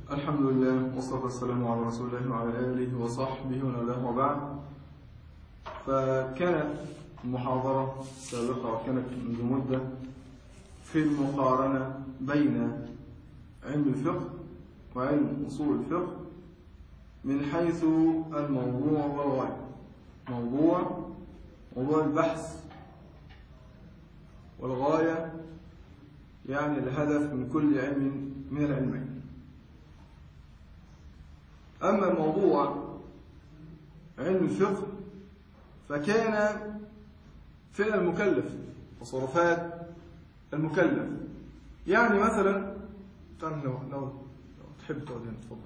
الحمد لله والصلاة والسلام على رسول الله وعلى آله وصحبه ومن والاه وبعد فكانت المحاضرة السابقة وكانت منذ مدة في المقارنة بين علم الفقه وعلم أصول الفقه من حيث الموضوع والغاية موضوع موضوع البحث والغاية يعني الهدف من كل علم من العلمين أما موضوع علم الفقه فكان فعل المكلف تصرفات المكلف يعني مثلا تعال لو, لو, لو تحب تقعد هنا تفضل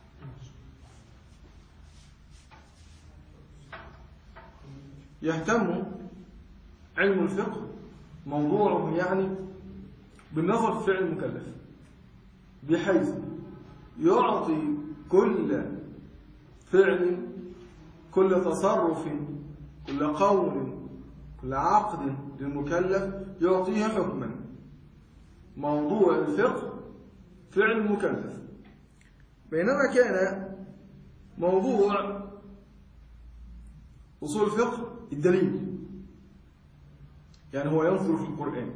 يهتم علم الفقه موضوعه يعني بالنظر في فعل المكلف بحيث يعطي كل فعل كل تصرف كل قول كل عقد للمكلف يعطيه حكما موضوع الفقه فعل المكلف بينما كان موضوع أصول الفقه الدليل يعني هو ينظر في القرآن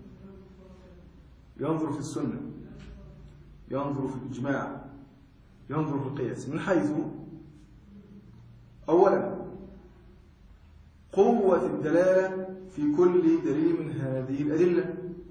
ينظر في السنة ينظر في الإجماع ينظر في القياس من حيث أولا قوة الدلالة في كل دليل من هذه الأدلة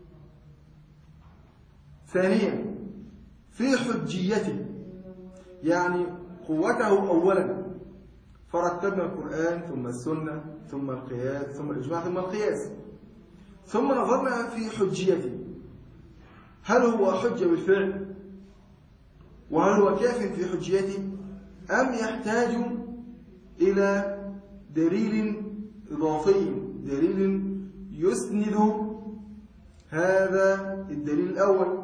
ثانيا في حجيته يعني قوته أولا فرتبنا القرآن ثم السنة ثم القياس ثم الإجماع ثم القياس ثم نظرنا في حجيته هل هو حجة بالفعل وهل هو كاف في حجيته أم يحتاج إلى دليل إضافي دليل يسند هذا الدليل الأول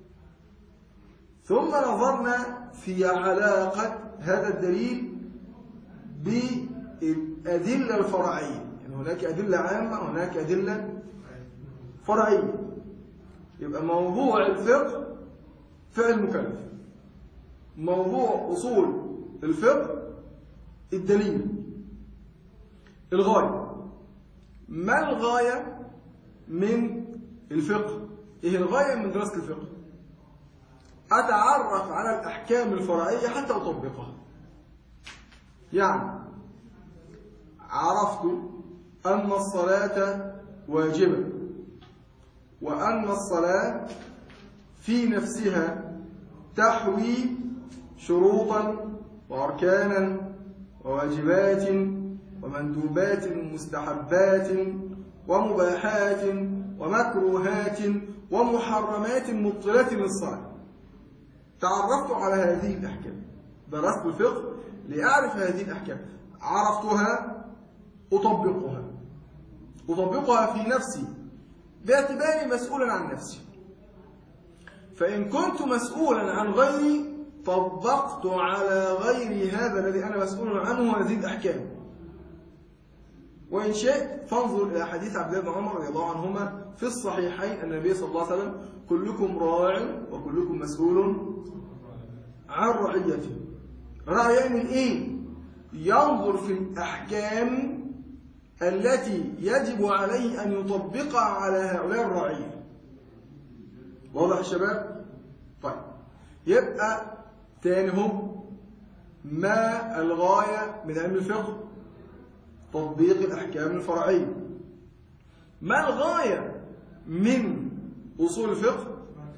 ثم نظرنا في علاقة هذا الدليل بالأدلة الفرعية يعني هناك أدلة عامة هناك أدلة فرعية يبقى موضوع الفقه فعل مكلف موضوع أصول الفقه الدليل الغاية ما الغاية من الفقه إيه الغاية من دراسة الفقه أتعرف على الأحكام الفرعية حتى أطبقها يعني عرفت أن الصلاة واجبة وأن الصلاة في نفسها تحوي شروطا وأركانا وواجبات ومندوبات مستحبات ومباحات ومكروهات ومحرمات مبطلات للصلاة تعرفت على هذه الأحكام درست الفقه لأعرف هذه الأحكام عرفتها أطبقها أطبقها في نفسي باعتباري مسؤولا عن نفسي فإن كنت مسؤولا عن غيري طبقت على غيري هذا الذي أنا مسؤول عنه هذه الأحكام وإن شئت فانظر إلى حديث عبد الله بن عمر رضي الله عنهما في الصحيحين أن النبي صلى الله عليه وسلم كلكم راع وكلكم مسؤول عن رعيته رعيان الإيه؟ ينظر في الأحكام التي يجب عليه أن يطبقها على هؤلاء الرعية واضح يا شباب؟ طيب يبقى تاني هم ما الغاية من علم الفقه تطبيق الأحكام الفرعية ما الغاية من أصول الفقه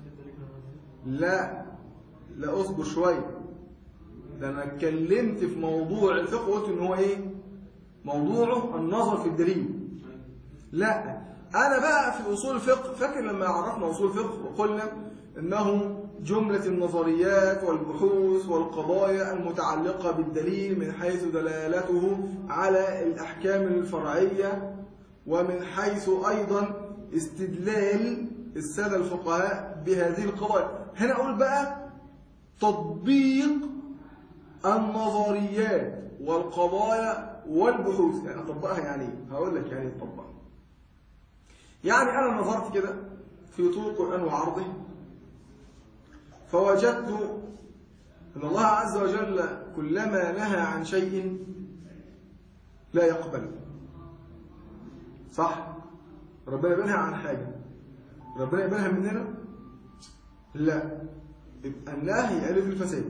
لا لا أصبر شوية ده أنا اتكلمت في موضوع الفقه وقلت إن هو إيه موضوعه النظر في الدليل لا أنا بقى في أصول الفقه فاكر لما عرفنا أصول الفقه وقلنا إنه جملة النظريات والبحوث والقضايا المتعلقة بالدليل من حيث دلالته على الأحكام الفرعية ومن حيث أيضا استدلال السادة الفقهاء بهذه القضايا هنا أقول بقى تطبيق النظريات والقضايا والبحوث يعني أطبقها يعني هقول لك يعني تطبقها يعني أنا نظرت كده في طول القرآن وعرضه فوجدت أن الله عز وجل كلما نهى عن شيء لا يقبل صح ربنا بينهى عن حاجة ربنا يقبلها مننا لا يبقى النهي علة الفساد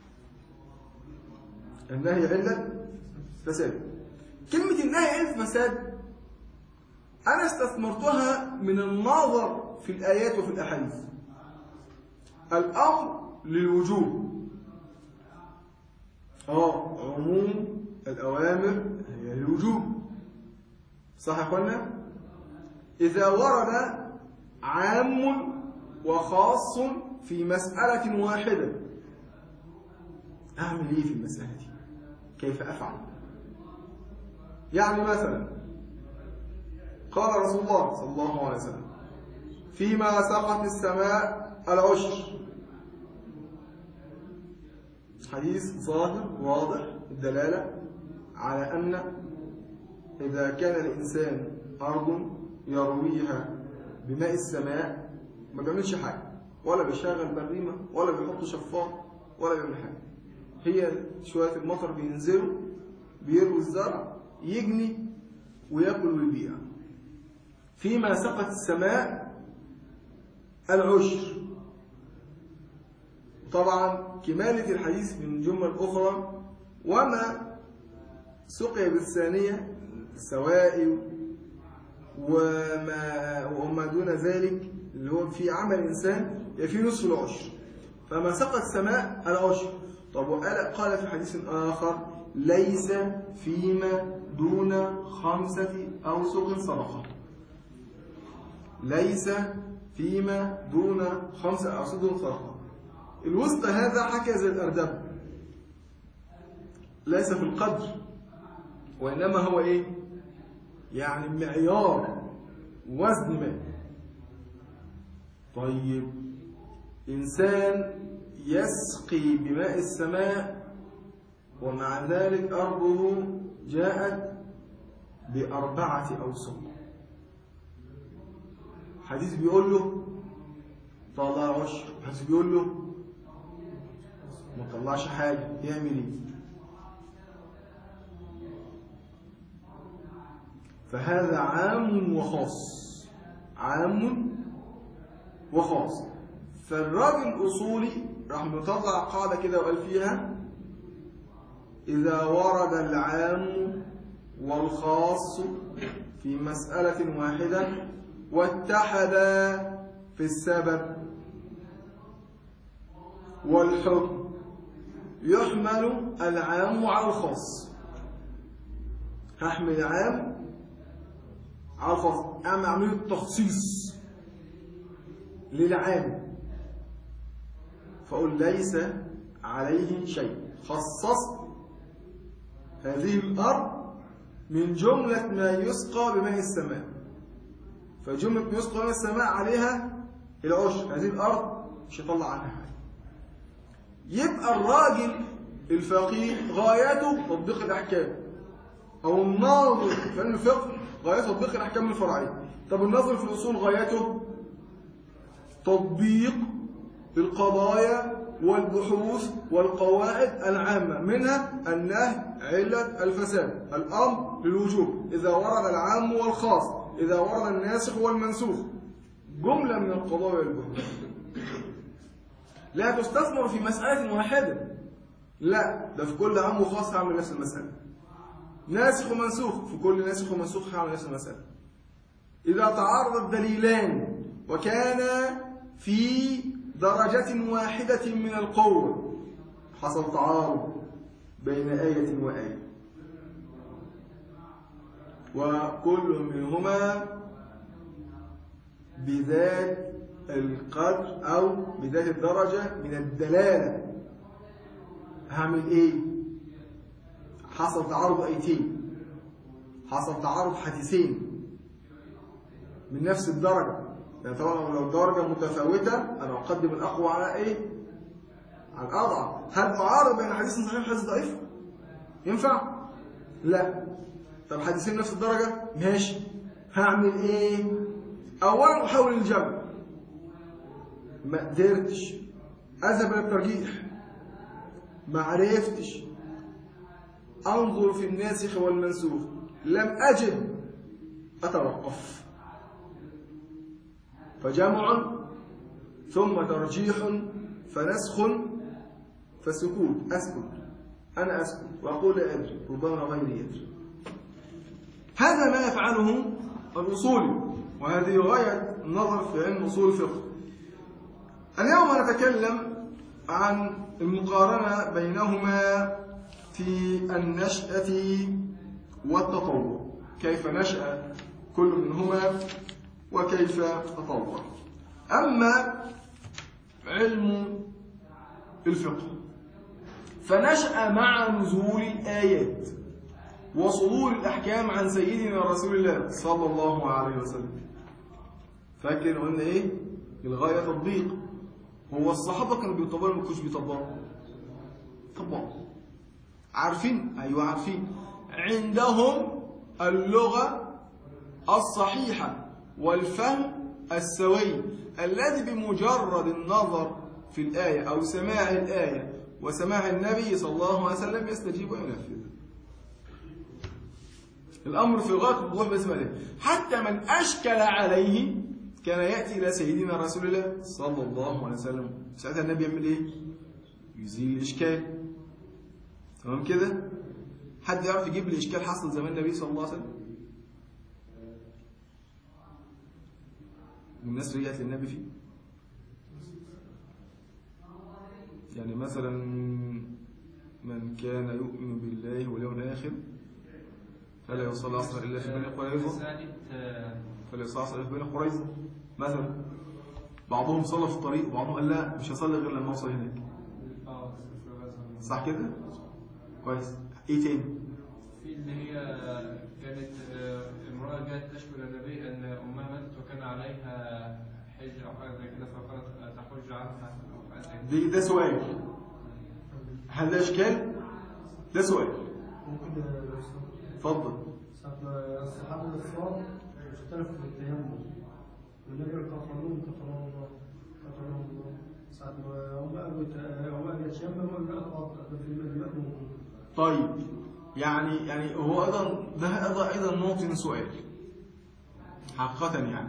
النهي علة فساد كلمة النهي علة الفساد أنا استثمرتها من النظر في الآيات وفي الأحاديث الأمر للوجوب اه عموم الأوامر هي للوجوب صح يا اخوانا إذا ورد عام وخاص في مسألة واحدة أعمل إيه في المسألة دي كيف أفعل يعني مثلا قال رسول الله صلى الله عليه وسلم فيما سقط السماء العشر حديث ظاهر واضح الدلالة على أن إذا كان الإنسان أرض يرويها بماء السماء ما بيعملش حاجة ولا بيشغل بريمة ولا بيحط شفاط ولا بيعمل حاجة هي شوية المطر بينزلوا بيروي الزرع يجني ويأكل ويبيع فيما سقط السماء العشر طبعا كمالة الحديث من جمل أخرى وما سقي بالثانية سوائل وما, وما دون ذلك اللي هو في عمل إنسان يفي نصف العشر فما سقط السماء العشر طب وقال قال في حديث آخر ليس فيما دون خمسة أوسق صدقة ليس فيما دون خمسة أوسق صدقة الوسط هذا حكى زي الأردب ليس في القدر وإنما هو إيه يعني معيار وزن ما طيب إنسان يسقي بماء السماء ومع ذلك أرضه جاءت بأربعة أوسق حديث بيقول له طلع عشر حديث بيقول له ما طلعش حاجة يعمل ايه فهذا عام وخاص عام وخاص فالراجل الأصولي راح مطلع قاعدة كده وقال فيها إذا ورد العام والخاص في مسألة واحدة واتحدا في السبب والحكم يحمل العام على الخاص هحمل العام على الخاص أعمل عملية تخصيص للعام فأقول ليس عليه شيء خصصت هذه الأرض من جملة ما يسقى بماء السماء فجملة ما يسقى بماء السماء عليها العشر هذه الأرض مش هيطلع عنها حاجة يبقى الراجل الفقيه غايته تطبيق الأحكام أو الناظر في علم الفقه غايته تطبيق الأحكام الفرعية طب الناظر في الأصول غايته تطبيق القضايا والبحوث والقواعد العامة منها النهي علة الفساد الأمر للوجوب إذا ورد العام والخاص إذا ورد الناسخ والمنسوخ جملة من القضايا والبحوث لا تستثمر في مسألة واحدة لا ده في كل عام وخاص هعمل نفس المسألة ناسخ ومنسوخ في كل ناسخ ومنسوخ هعمل نفس المسألة إذا تعارض الدليلان وكان في درجة واحدة من القوة حصل تعارض بين آية وآية وكل منهما بذات القدر أو بذات الدرجة من الدلالة هعمل إيه؟ حصل تعارض آيتين حصل تعارض حديثين من نفس الدرجة يعني طبعا لو درجة متفاوتة أنا أقدم الأقوى على إيه؟ على الأضعف هل أعارض بين حديث صحيح وحديث ضعيف؟ ينفع؟ لا طب حديثين نفس الدرجة؟ ماشي هعمل إيه؟ أولا أحاول الجمع ما قدرتش أذهب إلى الترجيح ما عرفتش أنظر في الناسخ والمنسوخ لم أجد أتوقف فجمع ثم ترجيح فنسخ فسكوت أسكت أنا أسكت وأقول لا أدري ربما غيري يدري هذا ما يفعله الأصولي وهذه غاية النظر في علم أصول الفقه اليوم نتكلم عن المقارنة بينهما في النشأة والتطور كيف نشأ كل منهما وكيف تطور أما علم الفقه فنشأ مع نزول الآيات وصدور الأحكام عن سيدنا رسول الله صلى الله عليه وسلم فاكر قلنا إيه؟ الغاية تطبيق هو الصحابة كانوا بيطبقوا ما كانوش بيطبقوا طبقوا عارفين أيوة عارفين عندهم اللغة الصحيحة والفهم السوي الذي بمجرد النظر في الآية أو سماع الآية وسماع النبي صلى الله عليه وسلم يستجيب وينفذ الأمر في غاية الوضوح باسم الله حتى من أشكل عليه كان يأتي إلى سيدنا رسول الله صلى الله عليه وسلم ساعتها النبي يعمل إيه؟ يزيل الإشكال تمام كده؟ حد يعرف يجيب لي إشكال حصل زمان النبي صلى الله عليه وسلم؟ الناس رجعت للنبي فيه يعني مثلا من كان يؤمن بالله واليوم الآخر فلا يصلي عصر إلا في بني قريظة فلا يصلي عصر إلا في بني قريظة مثلا بعضهم صلى في الطريق وبعضهم قال لا مش هصلي غير لما اوصل هناك صح كده كويس ايه تاني في اللي هي كانت امرأة جاءت تشكو للنبي أن أمها ماتت وكان عليها حج أو حاجة زي كده فقالت تحج عنها أو حاجة زي كده. دي ده سؤال هل ده اشكال ده سؤال ممكن اتفضل ساعة ما الصحابة الصواب اختلفوا في التيمم والنبي كفرهم كفرهم الله كفرهم الله ساعة ما هم قالوا هم قالوا يتيمموا ولا اتوضا ده في المأمون طيب يعني يعني هو ايضا ده ايضا ايضا موطن سؤال حقيقة يعني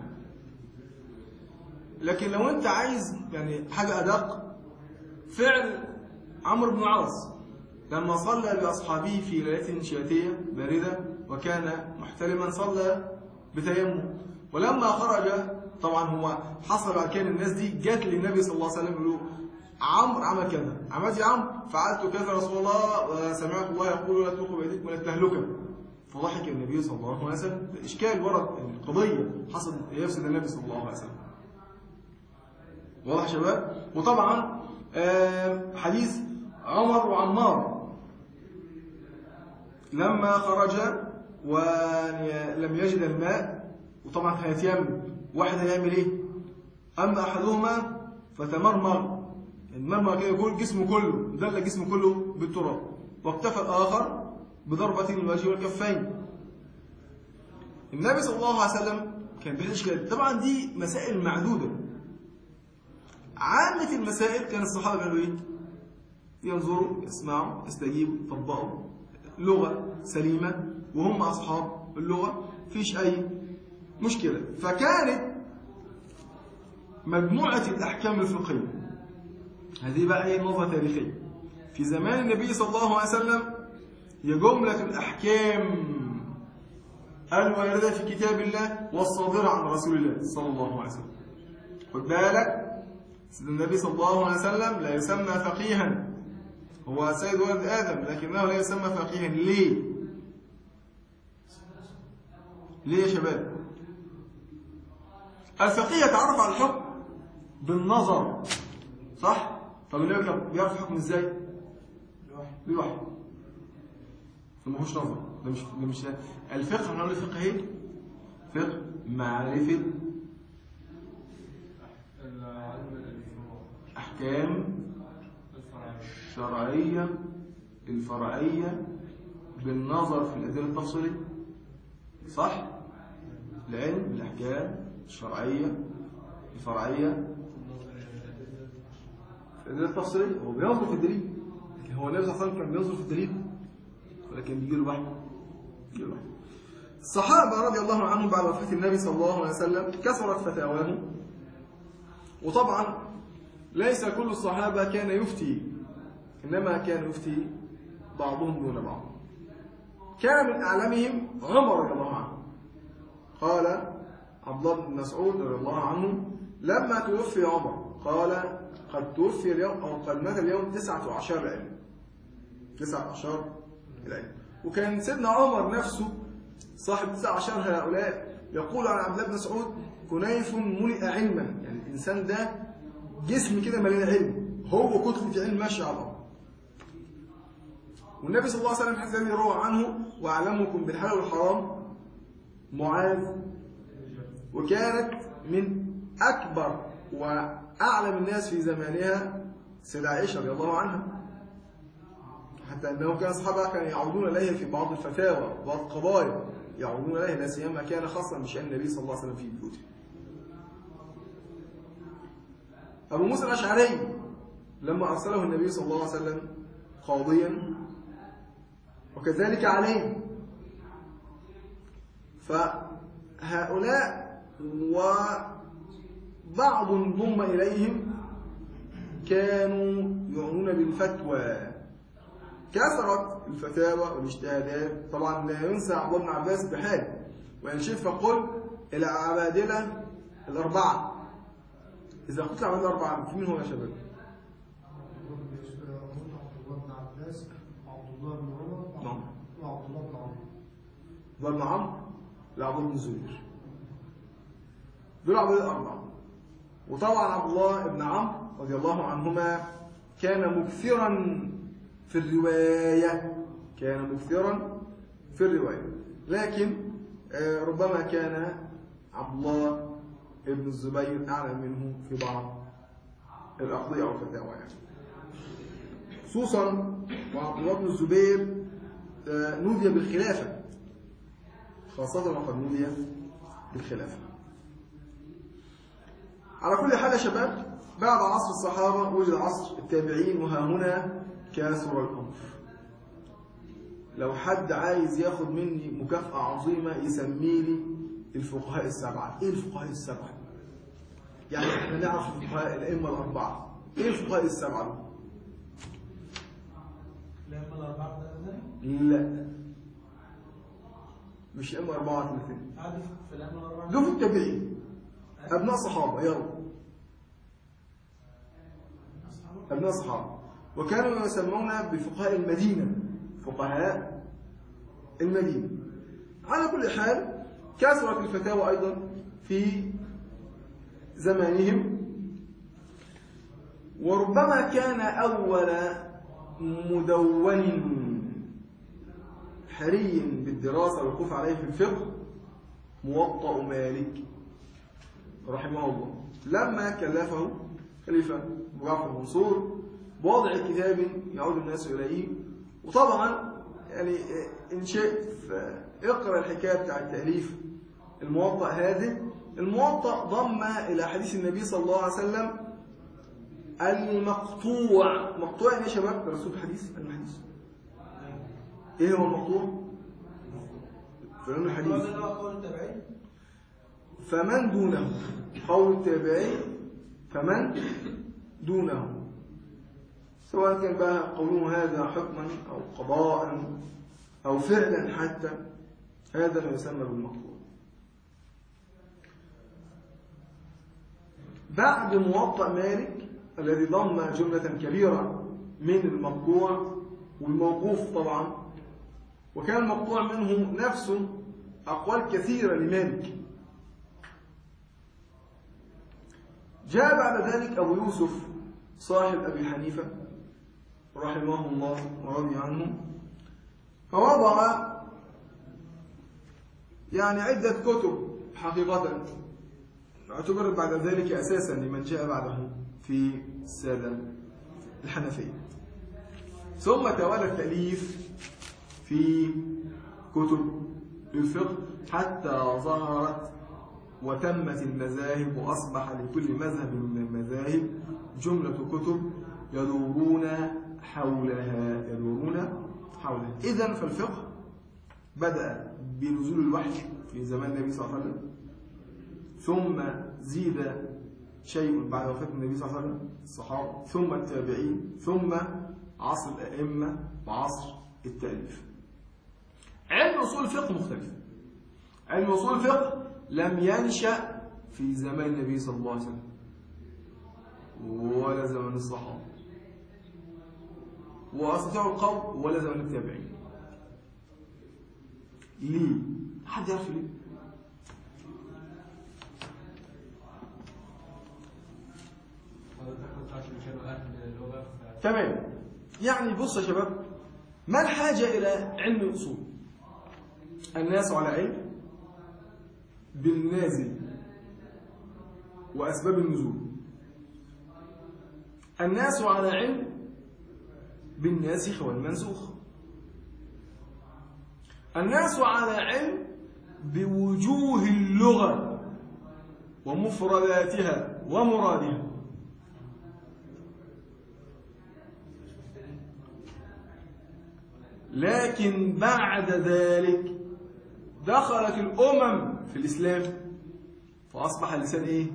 لكن لو انت عايز يعني حاجة ادق فعل عمرو بن العاص لما صلى بأصحابه في ليلة شتية باردة وكان محتلما صلى بتيمم ولما خرج طبعا هو حصل بعد كده الناس دي جت للنبي صلى الله عليه وسلم يقولوا عمرو عمل كذا عملت يا عمرو فعلت كذا يا رسول الله وسمعت الله يقول لا تلقوا بايديكم الى التهلكه فضحك النبي صلى الله عليه وسلم اشكال ورد القضيه حصل يفسد النبي صلى الله عليه وسلم واضح يا شباب وطبعا آه، حديث عمر وعمار لما خرج ولم يجد الماء وطبعا هيتيمم واحد هيعمل ايه اما احدهما فتمرمر المرمى كده يقول جسمه كله دل جسمه كله بالتراب واكتفى الاخر بضربه الوجه والكفين النبي صلى الله عليه وسلم كان بيحش كده طبعا دي مسائل معدوده عامه المسائل كان الصحابه بيعملوا ايه ينظروا يسمعوا يستجيبوا يطبقوا لغة سليمة وهم أصحاب اللغة فيش أي مشكلة فكانت مجموعة الأحكام الفقهية هذه بقى هي نظرة تاريخية في زمان النبي صلى الله عليه وسلم هي جملة الأحكام الواردة في كتاب الله والصادرة عن رسول الله صلى الله عليه وسلم خد بالك سيدنا النبي صلى الله عليه وسلم لا يسمى فقيها هو سيد ولد آدم لكنه لا يسمى فقيها ليه؟ ليه يا شباب؟ الفقيه يتعرف على الحكم بالنظر صح؟ طب النبي كان بيعرف الحكم ازاي؟ بالوحي ما هوش نظر ده مش ده مش الفقه احنا قلنا الفقه ايه؟ فقه معرفة العلم الفروع أحكام الفرعية الشرعية الفرعية بالنظر في الأدلة التفصيلية صح؟ العلم الأحكام الشرعية الفرعية الأدلة التفصيلية هو بينظر في الدليل هو النبي صلى الله عليه وسلم كان بينظر في الدليل ولكن بيجي له وحي بيجي له وحي الصحابة رضي الله عنهم بعد وفاة النبي صلى الله عليه وسلم كثرت فتاواهم وطبعا ليس كل الصحابة كان يفتي إنما كان يفتي بعضهم دون بعض كان من أعلمهم عمر رضي الله عنه قال عبد الله بن مسعود رضي الله عنه لما توفي عمر قال قد توفي اليوم أو قد مات اليوم تسعة عشر العلم تسعة عشر العلم وكان سيدنا عمر نفسه صاحب تسعة عشر هؤلاء يقول عن عبد الله بن مسعود كنيف ملئ علما يعني الإنسان ده جسم كده مليان علم هو كتلة علم ماشي على الأرض والنبي صلى الله عليه وسلم حديث الذي روى عنه وأعلمكم بالحلال والحرام معاذ وكانت من أكبر وأعلم الناس في زمانها سيدة عائشة رضي الله عنها حتى أنه كان أصحابها كانوا يعودون إليها في بعض الفتاوى وبعض القضايا يعودون إليها لا سيما كان خاصا بشأن النبي صلى الله عليه وسلم في بيوته أبو موسى الأشعري لما أرسله النبي صلى الله عليه وسلم قاضيا وكذلك عليه فهؤلاء وبعض انضم إليهم كانوا يعنون بالفتوى كثرت الفتاوى والاجتهادات طبعا لا ينسى عبد الله بن عباس بحال وإن شئت فقل العبادلة الأربعة إذا قلت العبادلة الأربعة في مين هو يا شباب؟ عبد الله بن عباس وعبد الله بن عمر نعم. وعبد الله بن عمر عبد الله بن عمرو لعبد الله بن الزبير دول عبادلة الأربعة وطبعا عبد الله بن عمرو رضي الله عنهما كان مكثرا في الرواية كان مكثرا في الرواية لكن آه، ربما كان عبد الله بن الزبير أعلم منه في بعض الأقضية والفتاوى يعني خصوصا وعبد الله بن الزبير آه، نودي بالخلافة خاصة وقد نودي بالخلافة على كل حال يا شباب بعد عصر الصحابة وجد عصر التابعين وها هنا كاثر الأمر لو حد عايز ياخد مني مكافأة عظيمة يسمي لي الفقهاء السبعة ايه الفقهاء السبعة يعني احنا نعرف الفقهاء الأئمة الأربعة ايه الفقهاء السبعة دول؟ الأئمة الأربعة ده أزلي؟ لا مش أئمة أربعة ثلاثين عادي في الأئمة الأربعة دول التابعين أبناء صحابة يلا أبناء صحابة وكانوا يسمون بفقهاء المدينة فقهاء المدينة على كل حال كثرت الفتاوى أيضا في زمانهم وربما كان أول مدون حري بالدراسة والوقوف عليه في الفقه موطأ مالك رحمه الله لما كلفه خليفة أبو جعفر المنصور بوضع كتاب يعود الناس إليه وطبعا يعني إن شئت اقرأ الحكاية بتاع التأليف الموطأ هذه الموطأ ضم إلى حديث النبي صلى الله عليه وسلم المقطوع مقطوع يعني يا شباب رسول الحديث الحديث ايه هو المقطوع في علم الحديث هذا هو قول التابعين فمن دونه قول التابعين فمن دونه سواء كان بقى قولون هذا حكما أو قضاء أو فعلا حتى هذا ما يسمى بالمقطوع بعد موطأ مالك الذي ضم جملة كبيرة من المقطوع والموقوف طبعا وكان المقطوع منه نفسه أقوال كثيرة لمالك جاء بعد ذلك أبو يوسف صاحب أبي حنيفة رحمه الله ورضي عنه فوضع يعني عدة كتب حقيقة اعتبرت بعد ذلك أساسا لمن جاء بعده في السادة الحنفية ثم توالى التأليف في كتب الفقه حتى ظهرت وتمت المذاهب وأصبح لكل مذهب من المذاهب جملة كتب يدورون حولها يدورون حولها إذا فالفقه بدأ بنزول الوحي في زمان النبي صلى الله عليه وسلم ثم زيد شيء بعد وفاة النبي صلى الله عليه وسلم الصحابة ثم التابعين ثم عصر الأئمة وعصر التأليف علم أصول الفقه مختلف علم أصول الفقه لم ينشأ في زمان النبي صلى الله عليه وسلم ولا زمن الصحابة وأستطيع القول ولا زمن التابعين ليه؟ حد يعرف ليه؟ حضرتك قلت عشان كانوا أهل اللغة ف- تمام يعني بص يا شباب ما الحاجة إلى علم الأصول الناس على علم بالنازل وأسباب النزول الناس على علم بالناسخ والمنسوخ الناس على علم بوجوه اللغة ومفرداتها ومرادها لكن بعد ذلك دخلت الأمم في الإسلام فأصبح اللسان إيه؟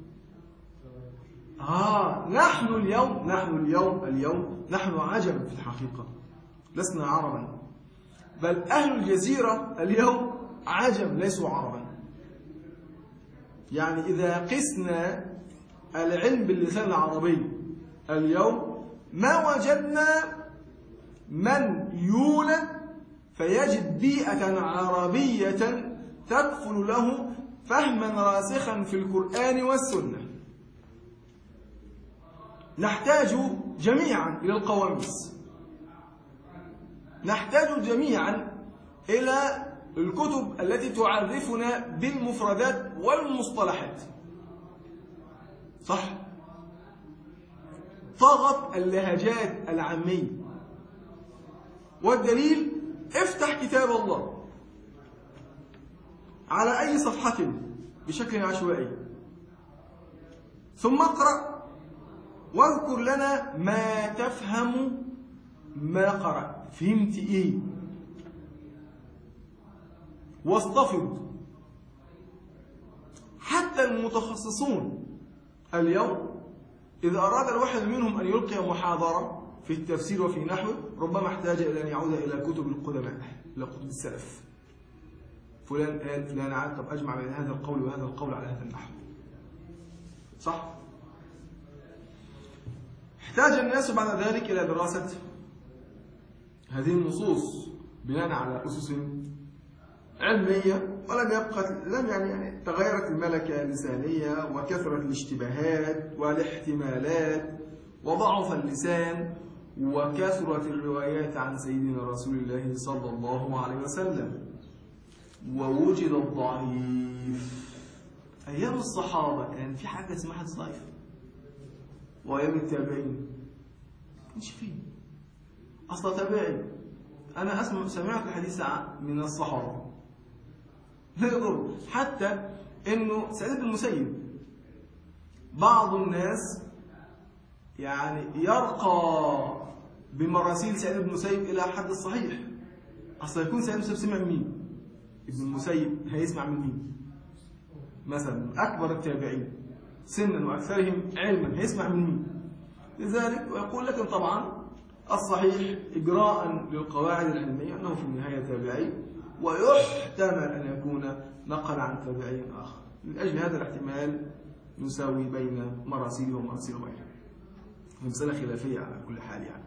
آه نحن اليوم نحن اليوم اليوم نحن عجم في الحقيقة لسنا عربا بل أهل الجزيرة اليوم عجم ليسوا عربا يعني إذا قسنا العلم باللسان العربي اليوم ما وجدنا من يولد فيجد بيئة عربية تكفل له فهما راسخا في القرآن والسنة نحتاج جميعا إلى القواميس نحتاج جميعا إلى الكتب التي تعرفنا بالمفردات والمصطلحات صح طغت اللهجات العامية والدليل افتح كتاب الله على أي صفحة بشكل عشوائي ثم اقرأ واذكر لنا ما تفهم ما قرأت فهمت إيه واستفض حتى المتخصصون اليوم إذا أراد الواحد منهم أن يلقي محاضرة في التفسير وفي نحوه ربما احتاج إلى أن يعود إلى كتب القدماء إلى كتب السلف فلان قال فلان عاد طب أجمع بين هذا القول وهذا القول على هذا النحو صح؟ احتاج الناس بعد ذلك إلى دراسة هذه النصوص بناء على أسس علمية ولم يبقى لم يعني, يعني تغيرت الملكة اللسانية وكثرت الاشتباهات والاحتمالات وضعف اللسان وكثرت الروايات عن سيدنا رسول الله صلى الله عليه وسلم ووجد الضعيف أيام الصحابة كان في حاجة اسمها حديث ضعيف وأيام التابعين مش فيه أصلا تابعي أنا أسمع سمعت الحديث من الصحابة لا يضر حتى إنه سعيد بن المسيب بعض الناس يعني يرقى بمراسيل سعيد بن المسيب إلى حد الصحيح أصلا يكون سعيد بن المسيب سمع من مين؟ ابن المسيب هيسمع من مين؟ مثلا أكبر التابعين سنا وأكثرهم علما هيسمع من مين؟ لذلك ويقول لكن طبعا الصحيح إجراء للقواعد العلمية أنه في النهاية تابعي ويحتمل أن يكون نقل عن تابعي آخر من أجل هذا الاحتمال نساوي بين مراسيله ومراسيل غيره مسألة خلافية على كل حال يعني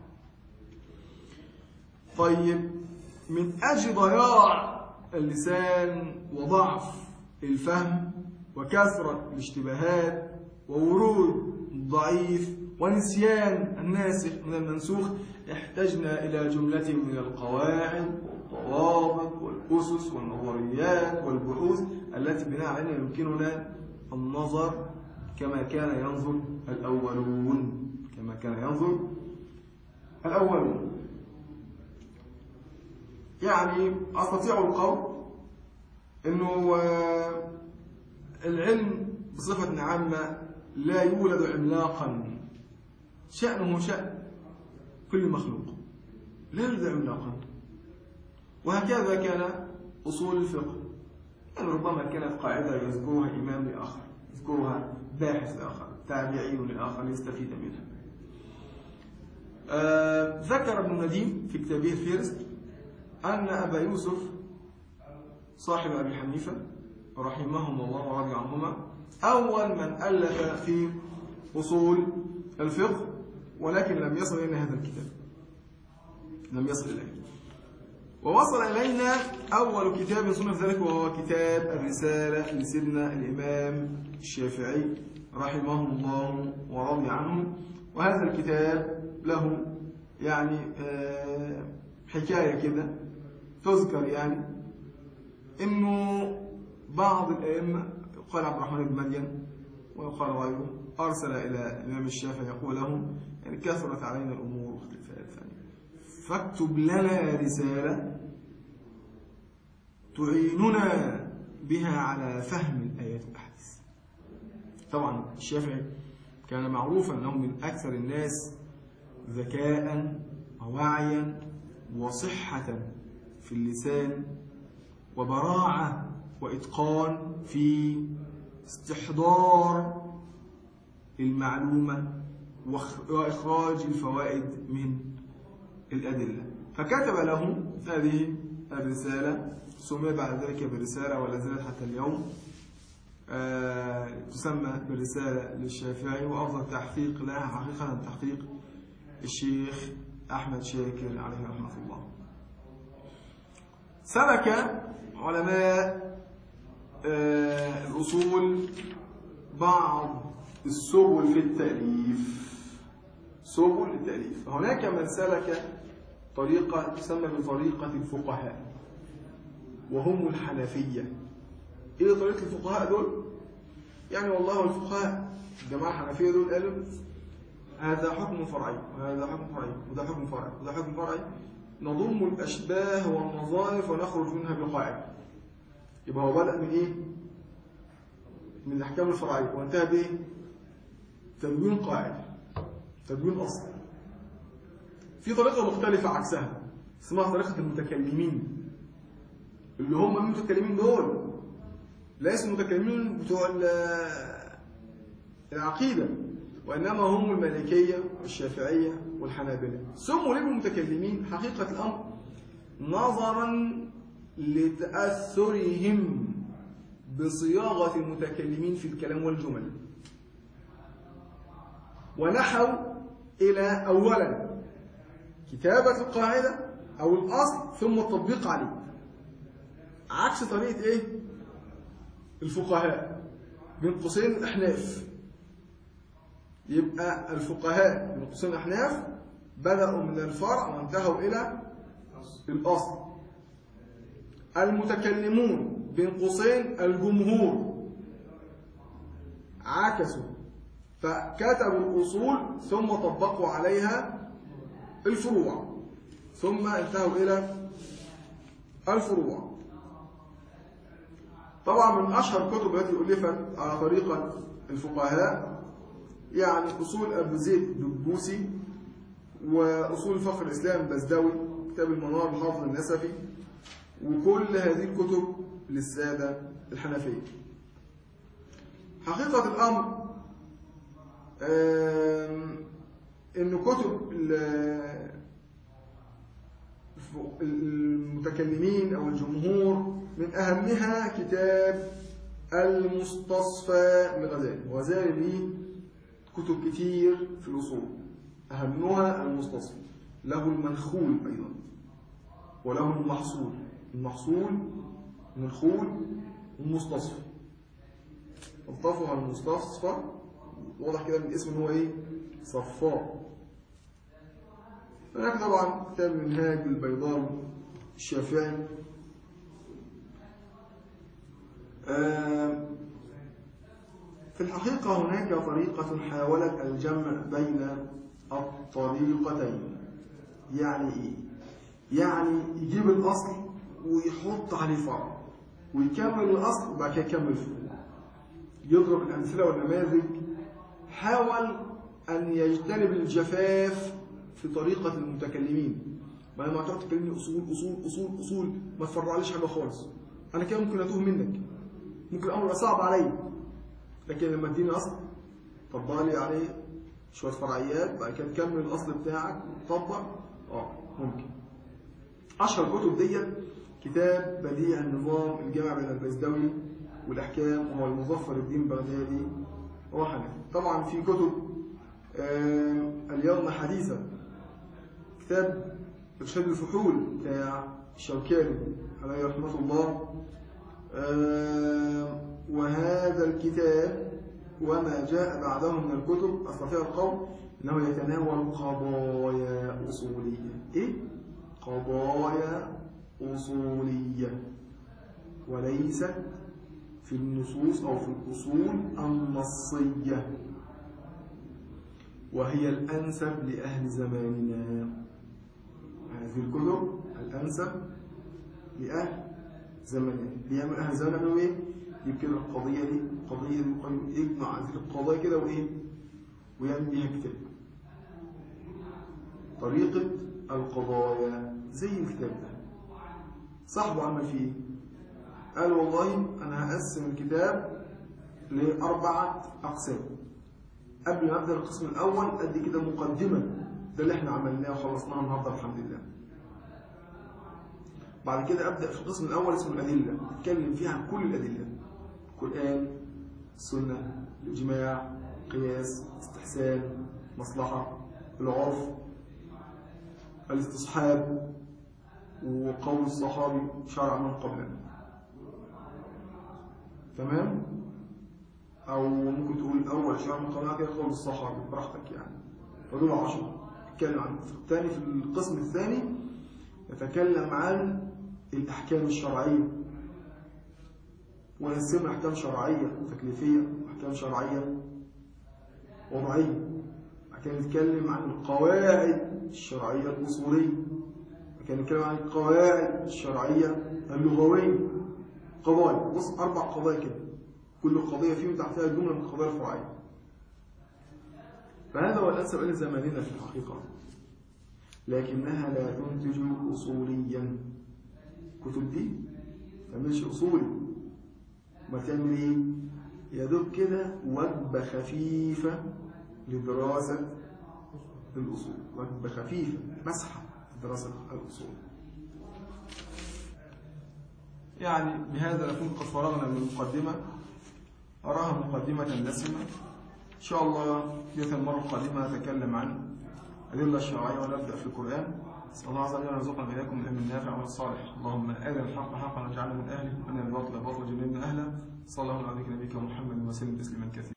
طيب من أجل ضياع اللسان وضعف الفهم وكثرة الاشتباهات وورود الضعيف ونسيان الناسخ من المنسوخ احتجنا إلى جملة من القواعد والضوابط والأسس والنظريات والبحوث التي بناء عليها يمكننا النظر كما كان ينظر الأولون كما كان ينظر الأولون يعني أستطيع القول أنه العلم بصفة عامة لا يولد عملاقا شأنه شأن كل مخلوق لا يلزم النقل وهكذا كان أصول الفقه يعني ربما كانت قاعدة يذكرها إمام لآخر يذكرها باحث لآخر تابعي لآخر يستفيد منها آه ذكر ابن نديم في كتابه الفهرست أن أبا يوسف صاحب أبي حنيفة رحمهم الله ورضي عنهما أول من ألف في أصول الفقه ولكن لم يصل إلينا هذا الكتاب لم يصل إليه ووصل إلينا أول كتاب صنف ذلك وهو كتاب الرسالة لسيدنا الإمام الشافعي رحمه الله ورضي عنه وهذا الكتاب له يعني آه، حكاية كده تذكر يعني إنه بعض الأئمة قال عبد الرحمن بن مدين ويقال غيره أرسل إلى الإمام الشافعي يقول له يعني كثرت علينا الأمور واختلافات فاكتب لنا رسالة تعيننا بها على فهم الآيات والأحاديث طبعا الشافعي كان معروفا أنه من أكثر الناس ذكاء ووعيا وصحة في اللسان وبراعة وإتقان في استحضار المعلومة وإخ- وإخراج الفوائد من الأدلة فكتب له هذه الرسالة سمي بعد ذلك بالرسالة ولا زالت حتى اليوم آه، تسمى بالرسالة للشافعي وأفضل تحقيق لها حقيقة تحقيق الشيخ أحمد شاكر عليه رحمة الله سلك علماء آه، الأصول بعض السبل في التأليف سبل التأليف هناك من سلك طريقة تسمى بطريقة الفقهاء وهم الحنفية إيه طريقة الفقهاء دول؟ يعني والله الفقهاء الجماعة الحنفية دول قالوا هذا حكم فرعي وهذا حكم فرعي وده حكم فرعي وده حكم فرعي نضم الأشباه والنظائف ونخرج منها بقاعدة يبقى هو بدأ من إيه؟ من الأحكام الفرعية وانتهى بإيه؟ تدوين قاعدة تدوين أصل في طريقة مختلفة عكسها اسمها طريقة المتكلمين اللي هم المتكلمين دول ليسوا المتكلمين بتوع ال- العقيدة وإنما هم المالكية والشافعية والحنابلة سموا ليه المتكلمين حقيقة الأمر نظرا لتأثرهم بصياغة المتكلمين في الكلام والجمل ونحوا إلى أولا كتابة القاعدة أو الأصل ثم التطبيق عليه عكس طريقة إيه؟ الفقهاء بين قوسين الأحناف يبقى الفقهاء بين قوسين الأحناف بدأوا من الفرع وانتهوا إلى الأصل المتكلمون بين قوسين الجمهور عكسوا فكتبوا الأصول ثم طبقوا عليها الفروع ثم انتهوا إلى الفروع طبعا من أشهر الكتب التي ألفت على طريقة الفقهاء يعني أصول أبو زيد دبوسي وأصول فقه الإسلام بزدوي كتاب المنار الحافظ النسفي وكل هذه الكتب للسادة الحنفية حقيقة الأمر آم، إن كتب ال- المتكلمين أو الجمهور من أهمها كتاب المستصفى للغزالي وغزالي ليه كتب كتير في الأصول أهمها المستصفى له المنخول أيضا وله المحصول المحصول المنخول والمستصفى الطفها المستصفى واضح كده من الاسم ان هو ايه صفاء هناك طبعا كتاب منهاج البيضاوي الشافعي آم، في الحقيقة هناك طريقة حاولت الجمع بين الطريقتين يعني ايه؟ يعني يجيب الأصل ويحط عليه فرع ويكمل الأصل وبعد كده يكمل الفروع يضرب الأمثلة والنماذج حاول أن يجتنب الجفاف في طريقة المتكلمين ما لما تقعد تكلمني أصول أصول أصول أصول ما تفرعليش حاجة خالص أنا كده ممكن أتوه منك ممكن الأمر يبقى صعب عليا لكن لما تديني أصل طبق لي عليه شوية فرعيات بعد كده تكمل الأصل بتاعك وتطبق اه ممكن أشهر كتب ديت كتاب بديع النظام الجامع بين البزدوي والأحكام وهو المظفر الدين بغدادي هو حنفي طبعا في كتب آه اليوم حديثا كتاب إرشاد الفحول بتاع الشوكاني عليه رحمة الله آه وهذا الكتاب وما جاء بعده من الكتب أستطيع القول أنه يتناول قضايا أصولية إيه؟ قضايا أصولية وليست في النصوص أو في الأصول النصية وهي الأنسب لأهل زماننا هذه الكتب الأنسب لأهل زماننا ليعمل أهل زماننا يعملوا إيه؟ يمكن القضية دي قضية دي يجمع هذه القضايا كده وإيه؟ ويعمل بيها كتاب طريقة القضايا زي الكتاب ده صاحبه عمل فيه إيه؟ قال والله أنا هقسم الكتاب لأربعة أقسام قبل ما أبدأ القسم الأول أدي كده مقدمة ده اللي احنا عملناه وخلصناه النهاردة الحمد لله بعد كده أبدأ في القسم الأول اسمه الأدلة أتكلم فيها عن كل الأدلة القرآن السنة الإجماع قياس استحسان مصلحة العرف الاستصحاب وقول الصحابي شرع من قبلنا تمام او ممكن تقول اول شرع من قبلنا كده قول الصحابي براحتك يعني فدول عشرة نتكلم عن الثاني في القسم الثاني نتكلم عن الاحكام الشرعيه ونقسمها احكام شرعيه تكليفيه واحكام شرعيه وضعيه كان نتكلم عن القواعد الشرعيه الاصوليه كان نتكلم عن القواعد الشرعيه اللغويه قضايا بص اربع قضايا كده كل قضيه فيهم تحتها جمله من القضايا الفرعيه فهذا هو الانسب الى زماننا في الحقيقه لكنها لا تنتج اصوليا كتب دي ما تعملش اصولي ما تعمل ايه يا دوب كده وجبه خفيفه لدراسه الاصول وجبه خفيفه مسحه لدراسه الاصول يعني بهذا نكون قد فرغنا من المقدمة أراها مقدمة دسمة إن شاء الله في المرة القادمة نتكلم عن الأدلة الشرعية ونبدأ في القرآن نسأل الله عز وجل أن يرزقنا وإياكم من العلم النافع والصالح اللهم أرنا الحق حقا واجعلنا من أهله وأرنا الباطل باطلا جنبنا أهله صلى الله على نبيك محمد وسلم تسليما كثيرا